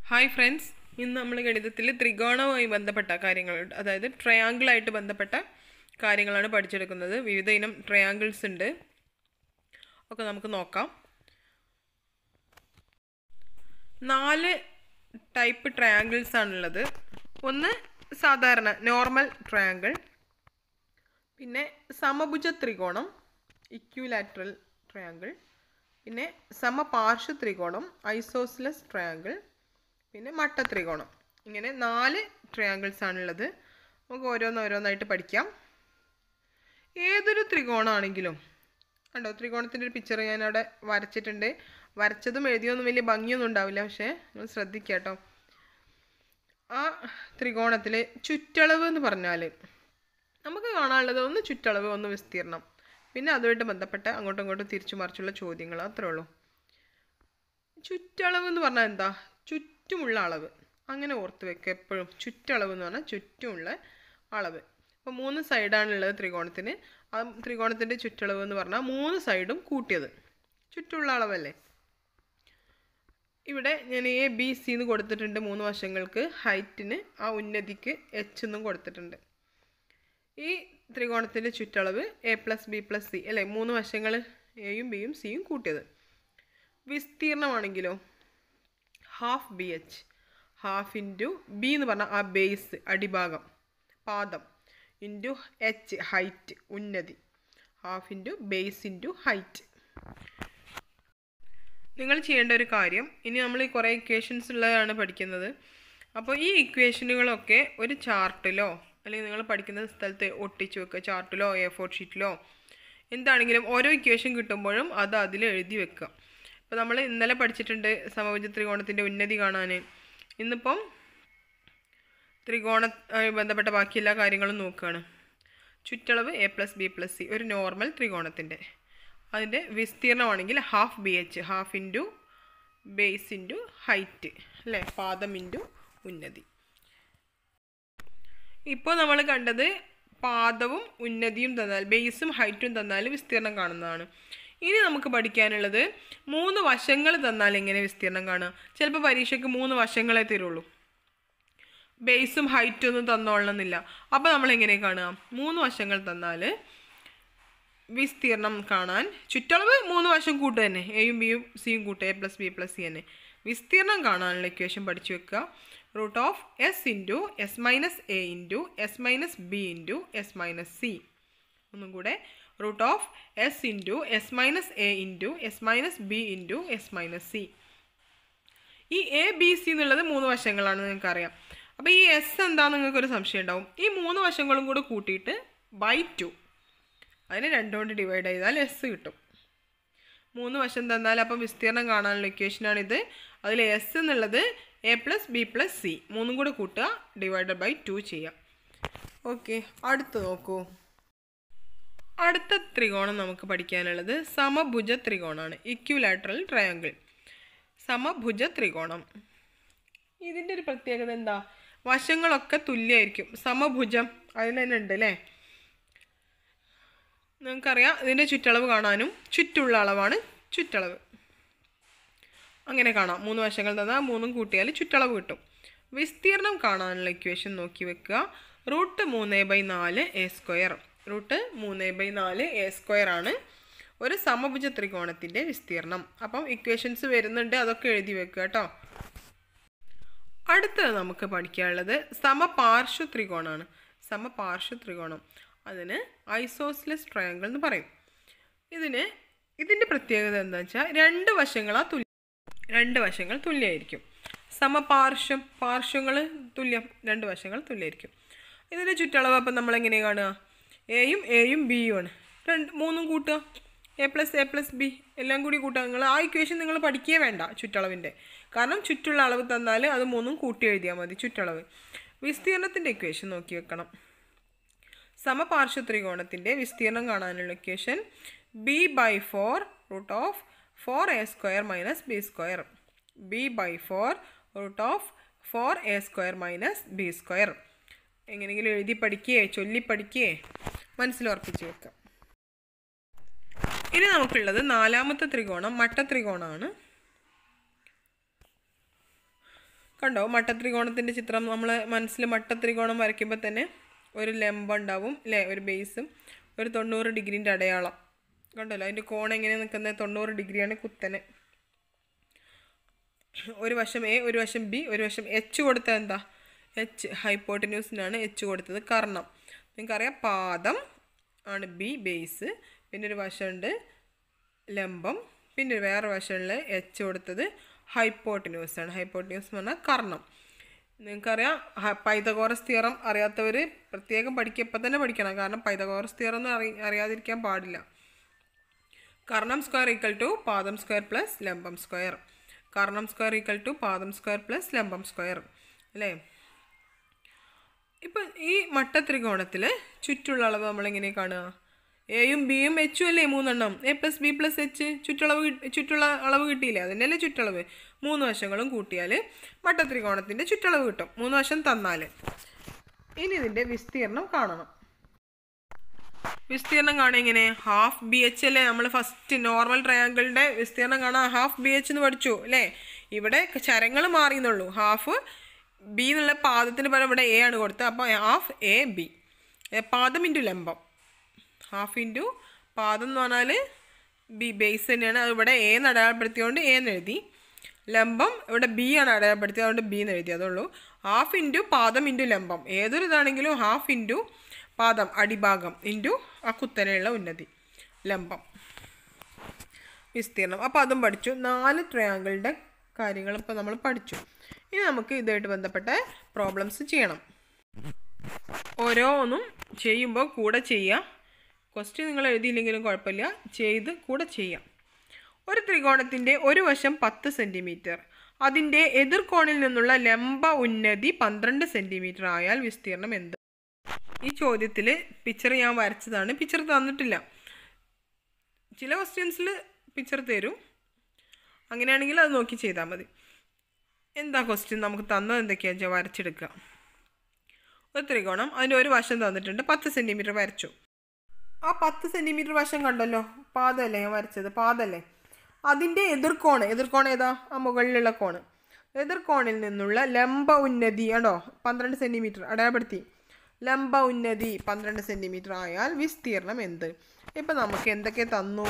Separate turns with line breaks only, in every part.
hi friends ഇന്ന് നമ്മൾ ഗണിതത്തിൽ ത്രികോണവുമായി ബന്ധപ്പെട്ട കാര്യങ്ങൾ അതായത് ട്രയാങ്കിളായിട്ട് ബന്ധപ്പെട്ട കാര്യങ്ങളാണ് പഠിച്ചെടുക്കുന്നത് വിവിധ ഇനം ട്രയാങ്കിൾസ് ഉണ്ട് ഒക്കെ നമുക്ക് നോക്കാം നാല് ടൈപ്പ് ട്രയാങ്കിൾസ് ആണുള്ളത് ഒന്ന് സാധാരണ നോർമൽ ട്രയാങ്കിൾ പിന്നെ സമഭുജ ത്രികോണം ഇക്യുലാറ്ററൽ ട്രയാങ്കിൾ പിന്നെ സമപാർശ്വ ത്രികോണം ഐസോസിലസ് ട്രയാങ്കിൾ പിന്നെ മട്ട ത്രികോണം ഇങ്ങനെ നാല് ട്രയാങ്കിൾസ് ആണുള്ളത് നമുക്ക് ഓരോന്നോരോന്നായിട്ട് പഠിക്കാം ഏതൊരു ത്രികോണമാണെങ്കിലും കണ്ടോ ത്രികോണത്തിൻ്റെ ഒരു പിക്ചർ ഞാൻ അവിടെ വരച്ചിട്ടുണ്ട് വരച്ചതും എഴുതിയൊന്നും വലിയ ഭംഗിയൊന്നും ഉണ്ടാവില്ല പക്ഷേ നിങ്ങൾ ശ്രദ്ധിക്കുക കേട്ടോ ആ ത്രികോണത്തിൽ ചുറ്റളവ് എന്ന് പറഞ്ഞാൽ നമുക്ക് കാണാനുള്ളത് ഒന്ന് ചുറ്റളവ് ഒന്ന് വിസ്തീർണം പിന്നെ അതുമായിട്ട് ബന്ധപ്പെട്ട അങ്ങോട്ടും ഇങ്ങോട്ടും തിരിച്ചു മറിച്ചുള്ള ചോദ്യങ്ങൾ അത്രേ ഉള്ളൂ ചുറ്റളവ് എന്ന് പറഞ്ഞാൽ എന്താ ചുറ്റുമുള്ള അളവ് അങ്ങനെ ഓർത്ത് വെക്കുക എപ്പോഴും ചുറ്റളവ് എന്ന് പറഞ്ഞാൽ ചുറ്റുമുള്ള അളവ് അപ്പോൾ മൂന്ന് സൈഡാണുള്ളത് ത്രികോണത്തിന് ആ ത്രികോണത്തിൻ്റെ ചുറ്റളവ് എന്ന് പറഞ്ഞാൽ മൂന്ന് സൈഡും കൂട്ടിയത് ചുറ്റുമുള്ള അളവല്ലേ ഇവിടെ ഞാൻ എ ബി സി എന്ന് കൊടുത്തിട്ടുണ്ട് മൂന്ന് വശങ്ങൾക്ക് ഹൈറ്റിന് ആ ഉന്നതിക്ക് എച്ച് എന്നും കൊടുത്തിട്ടുണ്ട് ഈ ത്രികോണത്തിൻ്റെ ചുറ്റളവ് A plus B plus C അല്ലേ മൂന്ന് വശങ്ങൾ എയും ബിയും സിയും കൂട്ടിയത് വിസ്തീർണമാണെങ്കിലോ half B H half into B എന്ന് പറഞ്ഞാൽ ആ ബേസ് അടിഭാഗം പാദം ഇൻറ്റു എച്ച് ഹൈറ്റ് ഉന്നതി half into base into height നിങ്ങൾ ചെയ്യേണ്ട ഒരു കാര്യം ഇനി നമ്മൾ ഈ കുറേ ഇക്വേഷൻസ് ഉള്ളതാണ് പഠിക്കുന്നത് അപ്പോൾ ഈ ഇക്വേഷനുകളൊക്കെ ഒരു ചാർട്ടിലോ അല്ലെങ്കിൽ നിങ്ങൾ പഠിക്കുന്ന സ്ഥലത്ത് ഒട്ടിച്ച് വെക്കുക ചാർട്ടിലോ എ ഫോർ ഷീറ്റിലോ എന്താണെങ്കിലും ഓരോ ഇക്വേഷൻ കിട്ടുമ്പോഴും അത് അതിൽ എഴുതി വെക്കുക അപ്പോൾ നമ്മൾ ഇന്നലെ പഠിച്ചിട്ടുണ്ട് സമഭുജ ത്രികോണത്തിൻ്റെ ഉന്നതി കാണാൻ ഇന്നിപ്പം ത്രികോണ ബന്ധപ്പെട്ട ബാക്കി എല്ലാ കാര്യങ്ങളും നോക്കുകയാണ് ചുറ്റളവ് A plus B plus C ഒരു നോർമൽ ത്രികോണത്തിൻ്റെ അതിൻ്റെ വിസ്തീർണമാണെങ്കിൽ half B H half into base into height അല്ലേ പാദം ഇൻറ്റു ഉന്നതി ഇപ്പോൾ നമ്മൾ കണ്ടത് പാദവും ഉന്നതിയും തന്നാൽ ബേസും ഹൈറ്റും തന്നാൽ വിസ്തീർണം കാണുന്നതാണ് ഇനി നമുക്ക് പഠിക്കാനുള്ളത് മൂന്ന് വശങ്ങൾ തന്നാൽ എങ്ങനെ വിസ്തീർണം കാണുക ചിലപ്പോൾ പരീക്ഷയ്ക്ക് മൂന്ന് വശങ്ങളെ തരുള്ളൂ ബേസും ഹൈറ്റും ഒന്നും തന്നോളണമെന്നില്ല അപ്പോൾ നമ്മൾ എങ്ങനെ കാണുക മൂന്ന് വശങ്ങൾ തന്നാൽ വിസ്തീർണം കാണാൻ ചുറ്റളവ് മൂന്ന് വശം കൂട്ട് തന്നെ എയും ബിയും സിയും കൂട്ട് A plus B plus C തന്നെ വിസ്തീർണം കാണാനുള്ള ഇക്വേഷൻ പഠിച്ചു വെക്കുക root of S into S minus A into S minus B into S minus C ഒന്നും കൂടെ root of S into S minus A into S minus B into S minus C ഈ A B C എന്നുള്ളത് മൂന്ന് വശങ്ങളാണ് നിങ്ങൾക്കറിയാം അപ്പോൾ ഈ S എന്താണെന്ന് നിങ്ങൾക്കൊരു സംശയം ഉണ്ടാവും ഈ മൂന്ന് വശങ്ങളും കൂടെ കൂട്ടിയിട്ട് ബൈ ടു അതിനെ രണ്ടുകൊണ്ട് ഡിവൈഡ് ചെയ്താൽ എസ് കിട്ടും മൂന്ന് വശം തന്നാൽ അപ്പം വിസ്തീർണം കാണാനുള്ള ഇക്വേഷനാണിത് അതിൽ എസ് എന്നുള്ളത് A plus B plus C മൂന്നും കൂടെ കൂട്ടുക ഡിവൈഡഡ് ബൈ ടു ചെയ്യാം ഓക്കെ അടുത്ത് നോക്കൂ അടുത്ത ത്രികോണം നമുക്ക് പഠിക്കാനുള്ളത് സമഭുജ ത്രികോണമാണ് ഇക്യുലാറ്ററൽ ട്രയാങ്കിൾ സമഭുജ ത്രികോണം ഇതിൻ്റെ ഒരു പ്രത്യേകത എന്താ വശങ്ങളൊക്കെ തുല്യമായിരിക്കും സമഭുജം അതിൽ തന്നെ ഉണ്ട് അല്ലേ നിങ്ങൾക്കറിയാം ഇതിൻ്റെ ചുറ്റളവ് കാണാനും ചുറ്റുള്ള അളവാണ് ചുറ്റളവ് അങ്ങനെ കാണാം മൂന്ന് വശങ്ങൾ തന്നാൽ മൂന്നും കൂട്ടിയാൽ ചുറ്റളവ് കിട്ടും വിസ്തീർണം കാണാനുള്ള ഇക്വേഷൻ നോക്കി വെക്കുക റൂട്ട് മൂന്ന് ബൈ നാല് എ സ്ക്വയർ റൂട്ട് മൂന്ന് ബൈ നാല് എ സ്ക്വയർ ആണ് ഒരു സമഭുജ ത്രികോണത്തിൻ്റെ വിസ്തീർണം അപ്പം ഇക്വേഷൻസ് വരുന്നുണ്ട് അതൊക്കെ എഴുതി വെക്കുക കേട്ടോ അടുത്തത് നമുക്ക് പഠിക്കാനുള്ളത് സമപാർശ്വ ത്രികോണമാണ് സമപാർശ്വ ത്രികോണം അതിന് ഐസോസ്ലെസ് ട്രയാങ്കിൾ എന്ന് പറയും ഇതിന് ഇതിൻ്റെ പ്രത്യേകത എന്താ വെച്ചാൽ രണ്ട് വശങ്ങളാ തുല്യ രണ്ട് വശങ്ങൾ തുല്യമായിരിക്കും സമപാർശ്വം പാർശ്വങ്ങൾ തുല്യം രണ്ട് വശങ്ങൾ തുല്യമായിരിക്കും ഇതിൻ്റെ ചുറ്റളവ് അപ്പം നമ്മൾ എങ്ങനെ കാണുക എയും എയും ബിയും ആണ് രണ്ട് മൂന്നും കൂട്ടുക A plus A plus B എല്ലാം കൂടി കൂട്ടുക നിങ്ങൾ ആ ഇക്വേഷൻ നിങ്ങൾ പഠിക്കുകയേ വേണ്ട ചുറ്റളവിൻ്റെ കാരണം ചുറ്റുള്ള അളവ് തന്നാൽ അത് മൂന്നും കൂട്ടി എഴുതിയാൽ മതി ചുറ്റളവ് വിസ്തീർണത്തിൻ്റെ ഇക്വേഷൻ നോക്കി വെക്കണം സമപാർശ്വ ത്രികോണത്തിൻ്റെ വിസ്തീർണം കാണാനുള്ള equation B by four root of four A square minus B square B by four root of four A square minus B square എങ്ങനെയെങ്കിലും എഴുതി പഠിക്കുകയെ ചൊല്ലി പഠിക്കുകയെ മനസ്സിലുറപ്പിച്ച് വെക്കാം ഇനി നമുക്കുള്ളത് നാലാമത്തെ ത്രികോണം മട്ട ത്രികോണമാണ് കണ്ടോ മട്ടത്രികോണത്തിൻ്റെ ചിത്രം നമ്മൾ മനസ്സിൽ മട്ടത്രികോണം വരയ്ക്കുമ്പോൾ തന്നെ ഒരു ലംബം ഉണ്ടാവും അല്ലേ ഒരു ബേസും ഒരു തൊണ്ണൂറ് ഡിഗ്രീൻ്റെ അടയാളം കണ്ടല്ലോ അതിൻ്റെ കോൺ എങ്ങനെ നിൽക്കുന്നത് തൊണ്ണൂറ് ഡിഗ്രിയാണ് കുത്തനെ ഒരു വശം എ ഒരു വശം ബി ഒരു വശം എച്ച് കൊടുത്തത് എന്താ എച്ച് ഹൈപ്പോട്ടിന്യൂസിനാണ് എച്ച് കൊടുത്തത് കർണം നിങ്ങൾക്കറിയാം പാദം ആണ് ബി ബേസ് പിന്നെ ഒരു വശമുണ്ട് ലംബം പിന്നെ ഒരു വേറെ വശമുള്ള എച്ച് കൊടുത്തത് ഹൈപ്പോട്ടിന്യൂസ് ആണ് ഹൈപ്പോട്ടിന്യൂസ് എന്ന് പറഞ്ഞാൽ കർണം നിങ്ങൾക്കറിയാം ഹ- പൈതഗോറസ് തിയറം അറിയാത്തവർ പ്രത്യേകം പഠിക്കുക ഇപ്പം തന്നെ പഠിക്കണം കാരണം പൈതഗോറസ് തിയറം ഒന്നും അറി അറിയാതിരിക്കാൻ പാടില്ല കർണം സ്ക്വയർ ഈക്വൽ ടു പാദം സ്ക്വയർ പ്ലസ് ലംബം സ്ക്വയർ കർണം സ്ക്വയർ ഈക്വൽ ടു പാദം സ്ക്വയർ പ്ലസ് ലംബം സ്ക്വയർ അല്ലേ ഇപ്പം ഈ മട്ടത്രികോണത്തിൽ ചുറ്റുള്ള അളവ് നമ്മളെങ്ങനെ കാണുക എയും ബിയും എച്ചും അല്ലേ മൂന്നെണ്ണം A plus B plus H ചുറ്റളവ് കിട്ടി- ചുറ്റുള്ള അളവ് കിട്ടിയില്ലേ അതിനല്ലേ ചുറ്റളവ് മൂന്ന് വശങ്ങളും കൂട്ടിയാൽ മട്ടത്രികോണത്തിൻ്റെ ചുറ്റളവ് കിട്ടും മൂന്ന് വശം തന്നാൽ ഇനി ഇതിൻ്റെ വിസ്തീർണം കാണണം വിസ്തീർണം കാണാൻ എങ്ങനെ ഹാഫ് ബി എച്ച് അല്ലേ നമ്മൾ ഫസ്റ്റ് നോർമൽ ട്രയാങ്കിളിൻ്റെ വിസ്തീർണം കാണാൻ ഹാഫ് ബി എച്ച് എന്ന് പഠിച്ചു അല്ലേ ഇവിടെ ചരങ്ങൾ മാറിയെന്നുള്ളൂ ഹാഫ് ബി എന്നുള്ള പാദത്തിന് പകരം ഇവിടെ എ ആണ് കൊടുത്തത് അപ്പോൾ ഹാഫ് എ ബി പാദം ഇൻറ്റു ലംബം ഹാഫ് ഇൻറ്റു പാദം എന്ന് പറഞ്ഞാൽ ബി ബേസ് തന്നെയാണ് അത് ഇവിടെ എ എന്ന് അടയാളപ്പെടുത്തിയതുകൊണ്ട് എ എന്ന് എഴുതി ലംബം ഇവിടെ ബി ആണ് അടയാളപ്പെടുത്തിയത് അതുകൊണ്ട് ബി എന്ന് എഴുതി അതുള്ളൂ ഹാഫ് ഇൻറ്റു പാദം ഇൻറ്റു ലംബം ഏതൊരു ഇതാണെങ്കിലും ഹാഫ് ഇൻറ്റു പാദം അടിഭാഗം ഇൻറ്റു ആ കുത്തനെയുള്ള ഉന്നതി ലംബം വിസ്തീർണം അപ്പോൾ അതും പഠിച്ചു നാല് ട്രയാങ്കിളിൻ്റെ കാര്യങ്ങൾ ഇപ്പോൾ നമ്മൾ പഠിച്ചു ഇനി നമുക്ക് ഇതുമായിട്ട് ബന്ധപ്പെട്ട പ്രോബ്ലംസ് ചെയ്യണം ഓരോന്നും ചെയ്യുമ്പോൾ കൂടെ ചെയ്യുക ക്വസ്റ്റ്യൻ നിങ്ങൾ എഴുതിയില്ലെങ്കിലും കുഴപ്പമില്ല ചെയ്ത് കൂടെ ചെയ്യാം ഒരു ത്രികോണത്തിൻ്റെ ഒരു വശം പത്ത് സെൻറ്റിമീറ്റർ അതിൻ്റെ എതിർകോണിൽ നിന്നുള്ള ലംബ ഉന്നതി പന്ത്രണ്ട് സെൻറ്റിമീറ്റർ ആയാൽ വിസ്തീർണം എന്ത് ഈ ചോദ്യത്തിൽ പിക്ചർ ഞാൻ വരച്ചതാണ് പിക്ചർ തന്നിട്ടില്ല ചില ക്വസ്റ്റ്യൻസിൽ പിക്ചർ തരും അങ്ങനെയാണെങ്കിൽ അത് നോക്കി ചെയ്താൽ മതി എന്താ ക്വസ്റ്റ്യൻ നമുക്ക് തന്നത് എന്തൊക്കെയാണെന്ന് വെച്ചാൽ വരച്ചെടുക്കുക ഒരു ത്രികോണം അതിൻ്റെ ഒരു വശം തന്നിട്ടുണ്ട് പത്ത് സെൻറ്റിമീറ്റർ വരച്ചു ആ പത്ത് സെൻറ്റിമീറ്റർ വശം കണ്ടല്ലോ പാദമല്ലേ ഞാൻ വരച്ചത് പാദമല്ലേ അതിൻ്റെ എതിർക്കോണ് എതിർക്കോൺ ഏതാ ആ മുകളിലുള്ള കോണ് എതിർക്കോണിൽ നിന്നുള്ള ലംബ ഉന്നതി ആണോ പന്ത്രണ്ട് സെൻറ്റിമീറ്റർ അടയാളപ്പെടുത്തി ലംബ ഉന്നതി പന്ത്രണ്ട് സെൻറ്റിമീറ്റർ ആയാൽ വിസ്തീർണം എന്ത് ഇപ്പം നമുക്ക് എന്തൊക്കെ തന്നു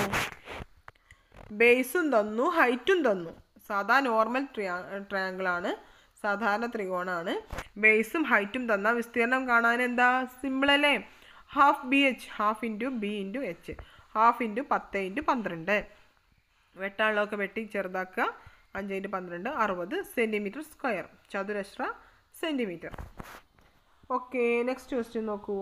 ബേസും തന്നു ഹൈറ്റും തന്നു സാധാ നോർമൽ ട്രിയാ ട്രയാങ്കിളാണ് സാധാരണ ത്രികോണാണ് ബേസും ഹൈറ്റും തന്ന വിസ്തീർണം കാണാൻ എന്താ സിമ്പിൾ അല്ലേ half B H half into B into H half into പത്ത് ഇൻറ്റു പന്ത്രണ്ട് വെട്ടാനുള്ളതൊക്കെ വെട്ടി ചെറുതാക്കുക അഞ്ച് ഇൻറ്റു പന്ത്രണ്ട് അറുപത് സെൻറ്റിമീറ്റർ സ്ക്വയർ ചതുരശ്ര സെൻറ്റിമീറ്റർ ഓക്കെ നെക്സ്റ്റ് ക്വസ്റ്റ്യൻ നോക്കൂ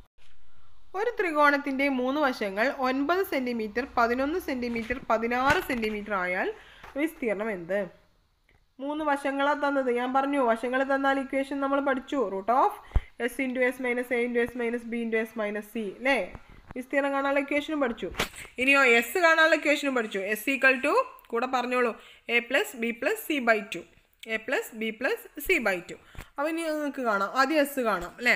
ഒരു ത്രികോണത്തിൻ്റെ മൂന്ന് വശങ്ങൾ ഒൻപത് സെൻറ്റിമീറ്റർ പതിനൊന്ന് സെൻറ്റിമീറ്റർ പതിനാറ് സെൻറ്റിമീറ്റർ ആയാൽ വിസ്തീർണം എന്ത് മൂന്ന് വശങ്ങളാണ് തന്നത് ഞാൻ പറഞ്ഞു വശങ്ങൾ തന്നാൽ ഇക്വേഷൻ നമ്മൾ പഠിച്ചു root of S into S minus A into S minus B into S minus C അല്ലേ വിസ്തീർണം കാണാനുള്ള ഇക്വേഷനും പഠിച്ചു ഇനിയോ എസ് കാണാനുള്ള ഇക്വേഷനും പഠിച്ചു എസ് ഈക്വൽ ടു കൂടെ പറഞ്ഞോളൂ A plus B plus C by two A plus B plus C by two അപ്പോൾ ഇനി നിങ്ങൾക്ക് കാണാം ആദ്യം എസ് കാണാം അല്ലേ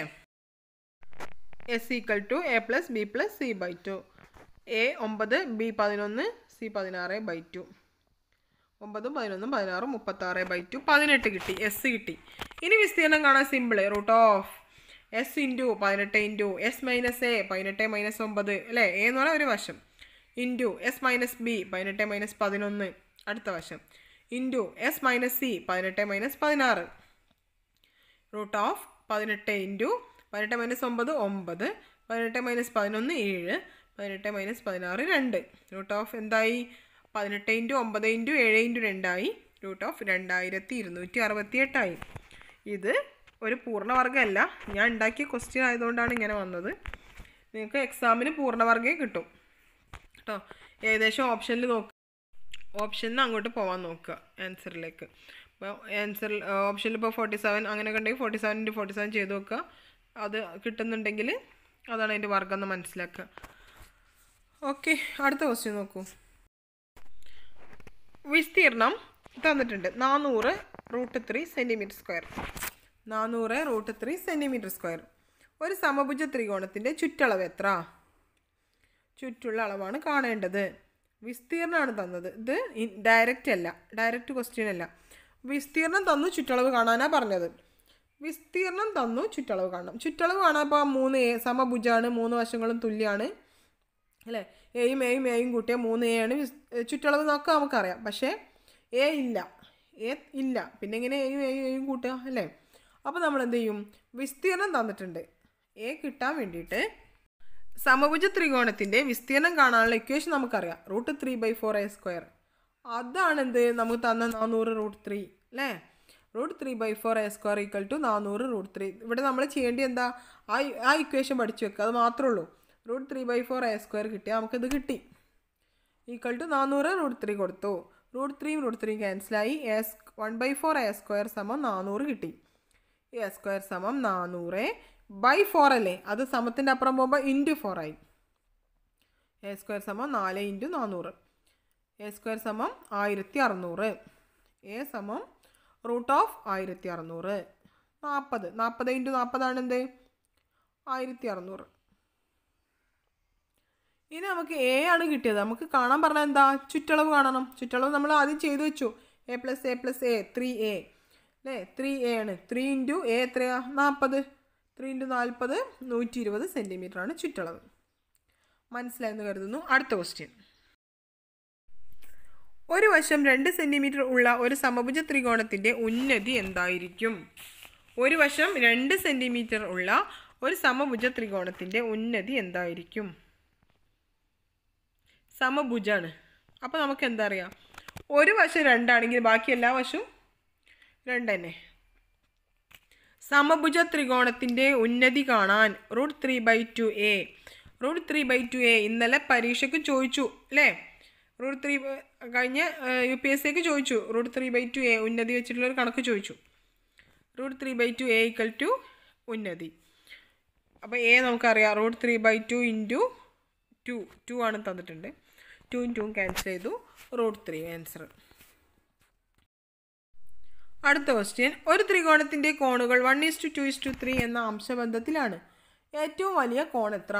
S equal to A plus B plus C by two A ഒമ്പത് ബി പതിനൊന്ന് സി പതിനാറ് ബൈ ടു ഒമ്പതും പതിനൊന്നും പതിനാറും മുപ്പത്താറ് ബൈ ടു പതിനെട്ട് കിട്ടി എസ് കിട്ടി ഇനി വിസ്തീർണം കാണാൻ simple root of S into പതിനെട്ട് ഇൻറ്റു എസ് മൈനസ് എ പതിനെട്ട് മൈനസ് ഒമ്പത് അല്ലേ എ എന്ന് പറഞ്ഞാൽ ഒരു വശം ഇൻറ്റു എസ് മൈനസ് ബി പതിനെട്ട് മൈനസ് പതിനൊന്ന് അടുത്ത വശം ഇൻറ്റു എസ് മൈനസ് സി പതിനെട്ട് മൈനസ് പതിനാറ് റൂട്ട് ഓഫ് പതിനെട്ട് ഇൻറ്റു പതിനെട്ട് മൈനസ് ഒമ്പത് ഒമ്പത് പതിനെട്ട് മൈനസ് പതിനൊന്ന് ഏഴ് പതിനെട്ട് മൈനസ് പതിനാറ് രണ്ട് റൂട്ട് ഓഫ് എന്തായി പതിനെട്ട് ഇൻറ്റു ഒമ്പത് ഇൻറ്റു ഏഴ് ഇൻറ്റു രണ്ടായി റൂട്ട് ഓഫ് രണ്ടായിരത്തി ഇരുന്നൂറ്റി അറുപത്തി എട്ടായി ഇത് ഒരു പൂർണ്ണവർഗ്ഗമല്ല ഞാൻ ഉണ്ടാക്കിയ ക്വസ്റ്റ്യൻ ആയതുകൊണ്ടാണ് ഇങ്ങനെ വന്നത് നിങ്ങൾക്ക് എക്സാമിന് പൂർണ്ണവർഗ്ഗേ കിട്ടും കേട്ടോ ഏകദേശം ഓപ്ഷനിൽ നോക്കുക ഓപ്ഷനിൽ നിന്ന് അങ്ങോട്ട് പോകാൻ നോക്കുക ആൻസറിലേക്ക് അപ്പോൾ ആൻസർ ഓപ്ഷനിൽ ഇപ്പോൾ ഫോർട്ടി സെവൻ അങ്ങനെ ഉണ്ടെങ്കിൽ forty seven into forty seven ചെയ്ത് നോക്കുക അത് കിട്ടുന്നുണ്ടെങ്കിൽ അതാണ് അതിൻ്റെ വർഗ്ഗം എന്ന് മനസ്സിലാക്കുക ഓക്കെ അടുത്ത ക്വസ്റ്റ്യൻ നോക്കൂ വിസ്തീർണം തന്നിട്ടുണ്ട് നാനൂറ് റൂട്ട് ത്രീ സെൻറ്റിമീറ്റർ സ്ക്വയർ നാനൂറ് റൂട്ട് ത്രീ സെൻറ്റിമീറ്റർ സ്ക്വയർ ഒരു സമഭുജ ത്രികോണത്തിൻ്റെ ചുറ്റളവ് എത്ര ചുറ്റുള്ള അളവാണ് കാണേണ്ടത് വിസ്തീർണമാണ് തന്നത് ഇത് ഡയറക്റ്റ് അല്ല ഡയറക്റ്റ് ക്വസ്റ്റ്യൻ അല്ല വിസ്തീർണം തന്നു ചുറ്റളവ് കാണാനാണ് പറഞ്ഞത് വിസ്തീർണം തന്നു ചുറ്റളവ് കാണണം ചുറ്റളവ് കാണാൻ ഇപ്പോൾ മൂന്ന് എ സമഭുജാണ് മൂന്ന് വശങ്ങളും തുല്യമാണ് അല്ലേ എയും എയും എയും കൂട്ടിയ മൂന്ന് എ ആണ് വിസ് ചുറ്റളവ് നോക്കുക നമുക്കറിയാം പക്ഷേ എ ഇല്ല എ ഇല്ല പിന്നെ എങ്ങനെ എയും എയും എയും കൂട്ടുക അല്ലേ അപ്പോൾ നമ്മൾ എന്ത് ചെയ്യും വിസ്തീർണം തന്നിട്ടുണ്ട് എ കിട്ടാൻ വേണ്ടിയിട്ട് സമഭുജ ത്രികോണത്തിൻ്റെ വിസ്തീർണം കാണാനുള്ള ഇക്വേഷൻ നമുക്കറിയാം root three by four A square അതാണ് എന്ത് നമുക്ക് തന്ന നാനൂറ് റൂട്ട് ത്രീ അല്ലേ root three by four A square equal to നാനൂറ് റൂട്ട് ത്രീ ഇവിടെ നമ്മൾ ചെയ്യേണ്ടി എന്താ ആ ആ ഇക്വേഷൻ പഠിച്ചു വെക്കുക അത് മാത്രമേ ഉള്ളൂ root three by four A square കിട്ടിയാൽ നമുക്കിത് കിട്ടി ഈക്വൽ ടു നാനൂറ് റൂട്ട് ത്രീ കൊടുത്തു റൂട്ട് ത്രീയും റൂട്ട് ത്രീയും ക്യാൻസലായി A one by four A square സമം നാനൂറ് കിട്ടി എ സ്ക്വയർ സമം നാനൂറ് ബൈ ഫോർ അല്ലേ അത് സമത്തിൻ്റെ അപ്പുറം പോകുമ്പോൾ ഇൻറ്റു ഫോർ ആയി എ സ്ക്വയർ സമം നാല് ഇൻറ്റു നാനൂറ് എ സ്ക്വയർ സമം ആയിരത്തി അറുന്നൂറ് എ സമം റൂട്ട് ഓഫ് ആയിരത്തി അറുന്നൂറ് നാൽപ്പത് നാൽപ്പത് ഇൻറ്റു നാൽപ്പതാണ് എന്ത് ആയിരത്തി അറുന്നൂറ് ഇനി നമുക്ക് എ ആണ് കിട്ടിയത് നമുക്ക് കാണാൻ പറഞ്ഞാൽ എന്താ ചുറ്റളവ് കാണണം ചുറ്റളവ് നമ്മൾ ആദ്യം ചെയ്തു വെച്ചു A plus A plus A three A അല്ലേ ത്രീ എ ആണ് ത്രീ ഇൻറ്റു എ എത്രയാ നാൽപ്പത് ത്രീ ഇൻറ്റു നാൽപ്പത് നൂറ്റി ഇരുപത് സെൻറ്റിമീറ്റർ ആണ് ചുറ്റളവ് മനസ്സിലായെന്ന് കരുതുന്നു അടുത്ത ക്വസ്റ്റ്യൻ ഒരു വശം രണ്ട് സെൻറ്റിമീറ്റർ ഉള്ള ഒരു സമഭുജ ത്രികോണത്തിൻ്റെ ഉന്നതി എന്തായിരിക്കും ഒരു വശം രണ്ട് സെൻറ്റിമീറ്റർ ഉള്ള ഒരു സമഭുജ ത്രികോണത്തിൻ്റെ ഉന്നതി എന്തായിരിക്കും സമഭുജാണ് അപ്പോൾ നമുക്ക് എന്താ അറിയാം ഒരു വശം രണ്ടാണെങ്കിൽ ബാക്കി എല്ലാ വശവും രണ്ട് തന്നെ സമഭുജ ത്രികോണത്തിൻ്റെ ഉന്നതി കാണാൻ root three by two A root three by two A ഇന്നലെ പരീക്ഷയ്ക്ക് ചോദിച്ചു അല്ലേ റൂട്ട് ത്രീ കഴിഞ്ഞ യു പി എസ് സിക്ക് ചോദിച്ചു root three by two A ഉന്നതി വെച്ചിട്ടുള്ളൊരു കണക്ക് ചോദിച്ചു root three by two A equal to ഉന്നതി അപ്പോൾ എ നമുക്കറിയാം root three by two into two two ആണ് തന്നിട്ടുണ്ട് ടൂവും ടൂവും ക്യാൻസൽ ചെയ്തു റൂട്ട് ത്രീ ആൻസർ അടുത്ത ക്വസ്റ്റ്യൻ ഒരു ത്രികോണത്തിൻ്റെ കോണുകൾ one is to two is to three എന്ന അംശബന്ധത്തിലാണ് ഏറ്റവും വലിയ കോൺ എത്ര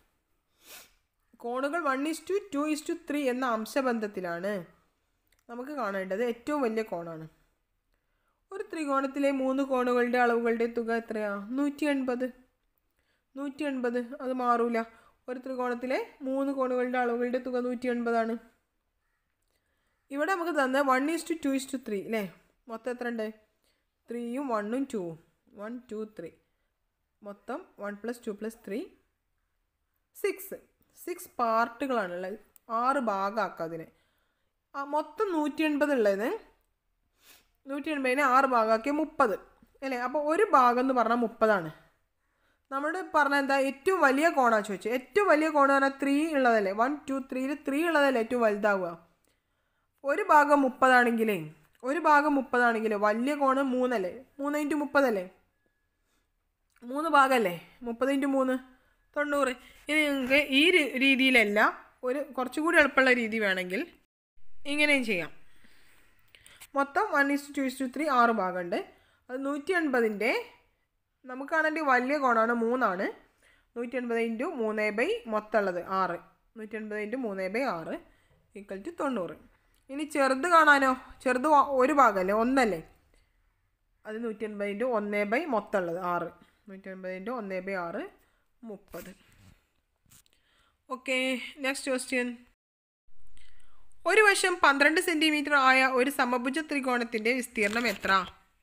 കോണുകൾ one is to two is to three എന്ന അംശബന്ധത്തിലാണ് നമുക്ക് കാണേണ്ടത് ഏറ്റവും വലിയ കോണാണ് ഒരു ത്രികോണത്തിലെ മൂന്ന് കോണുകളുടെ അളവുകളുടെ തുക എത്രയാ നൂറ്റി എൺപത് നൂറ്റി എൺപത് അത് മാറൂല ഒരു ത്രികോണത്തിലെ മൂന്ന് കോണുകളുടെ അളവുകളുടെ തുക നൂറ്റി എൺപതാണ് ഇവിടെ നമുക്ക് തന്ന one is to two is to three അല്ലേ മൊത്തം എത്ര ഉണ്ട് ത്രീയും വണ്ണും ടൂവും വൺ ടു ത്രീ മൊത്തം one plus two plus three six six പാർട്ടുകളാണുള്ളത് ആറ് ഭാഗമാക്കുക അതിനെ ആ മൊത്തം നൂറ്റി എൺപത് ഉള്ളത് നൂറ്റി എൺപതിനെ ആറ് ഭാഗമാക്കിയ മുപ്പത് അല്ലേ അപ്പോൾ ഒരു ഭാഗം എന്ന് പറഞ്ഞാൽ മുപ്പതാണ് നമ്മൾ പറഞ്ഞ എന്താ ഏറ്റവും വലിയ കോണാണ് ചോദിച്ചത് ഏറ്റവും വലിയ കോണ് പറഞ്ഞാൽ ത്രീ ഉള്ളതല്ലേ വൺ ടു ത്രീയിൽ ത്രീ ഉള്ളതല്ലേ ഏറ്റവും വലുതാവുക ഒരു ഭാഗം മുപ്പതാണെങ്കിലേ ഒരു ഭാഗം മുപ്പതാണെങ്കിലേ വലിയ കോണ് മൂന്നല്ലേ മൂന്ന് ഇൻറ്റു മുപ്പതല്ലേ മൂന്ന് ഭാഗമല്ലേ മുപ്പത് ഇൻറ്റു മൂന്ന് തൊണ്ണൂറ് ഇനി നിങ്ങൾക്ക് ഈ രീ- രീതിയിലല്ല ഒരു കുറച്ചുകൂടി എളുപ്പമുള്ള രീതി വേണമെങ്കിൽ ഇങ്ങനെയും ചെയ്യാം മൊത്തം one is to is to three ആറ് ഭാഗമുണ്ട് അത് നൂറ്റി എൺപതിൻ്റെ നമുക്കാണെങ്കിൽ വലിയ കോണാണ് മൂന്നാണ് നൂറ്റി എൺപത് ഇൻറ്റു മൂന്ന് ബൈ മൊത്തം ഉള്ളത് ആറ് നൂറ്റി എൺപത് ഇൻറ്റു മൂന്ന് ബൈ ആറ് ഈക്വൽ ടു തൊണ്ണൂറ് ഇനി ചെറുത് കാണാനോ ചെറുത് ഒ- ഒരു ഭാഗമല്ലേ ഒന്നല്ലേ അത് നൂറ്റി എൺപത് ഇൻറ്റു ഒന്ന് ബൈ മൊത്തം ഉള്ളത് ആറ് നൂറ്റി എൺപത് ഇൻറ്റു ഒന്ന് ബൈ ആറ് മുപ്പത് ഓക്കെ നെക്സ്റ്റ് ക്വസ്റ്റ്യൻ ഒരു വശം പന്ത്രണ്ട് സെൻറ്റിമീറ്റർ ആയ ഒരു സമഭുജ ത്രികോണത്തിൻ്റെ വിസ്തീർണം എത്ര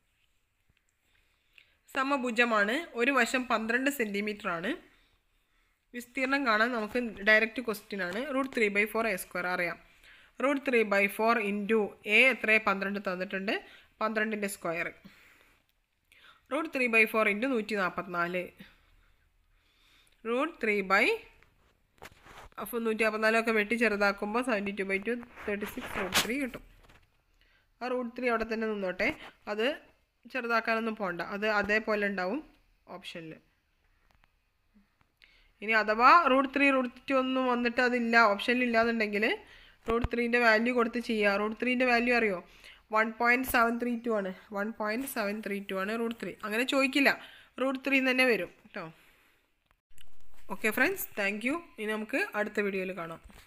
സമഭുജമാണ് ഒരു വശം പന്ത്രണ്ട് സെൻറ്റിമീറ്റർ ആണ് വിസ്തീർണം കാണാൻ നമുക്ക് ഡയറക്റ്റ് ക്വസ്റ്റ്യൻ ആണ് root three by four A square അറിയാം root three by four into a എത്ര പന്ത്രണ്ട് തന്നിട്ടുണ്ട് പന്ത്രണ്ടിൻ്റെ square root three by four into നൂറ്റി നാൽപ്പത്തിനാല് റൂട്ട് ത്രീ ബൈ അപ്പോൾ നൂറ്റി നാൽപ്പത്തിനാലൊക്കെ വെട്ടി ചെറുതാക്കുമ്പോൾ seventy two by two thirty six root three കിട്ടും ആ റൂട്ട് ത്രീ അവിടെ തന്നെ നിന്നോട്ടെ അത് ചെറുതാക്കാനൊന്നും പോകണ്ട അത് അതേപോലെ ഉണ്ടാവും ഓപ്ഷനിൽ ഇനി അഥവാ റൂട്ട് ത്രീ റൂട്ട് ടു ഒന്നും വന്നിട്ട് അതില്ല ഓപ്ഷനിൽ ഇല്ലാന്നുണ്ടെങ്കിൽ റൂട്ട് ത്രീൻ്റെ വാല്യൂ കൊടുത്ത് ചെയ്യുക റൂട്ട് ത്രീൻ്റെ വാല്യൂ അറിയോ one point seven three two ആണ് one point seven three two ആണ് റൂട്ട് ത്രീ അങ്ങനെ ചോദിക്കില്ല റൂട്ട് ത്രീ തന്നെ വരും കേട്ടോ ഓക്കെ ഫ്രണ്ട്സ് താങ്ക് യു ഇനി നമുക്ക് അടുത്ത വീഡിയോയിൽ കാണാം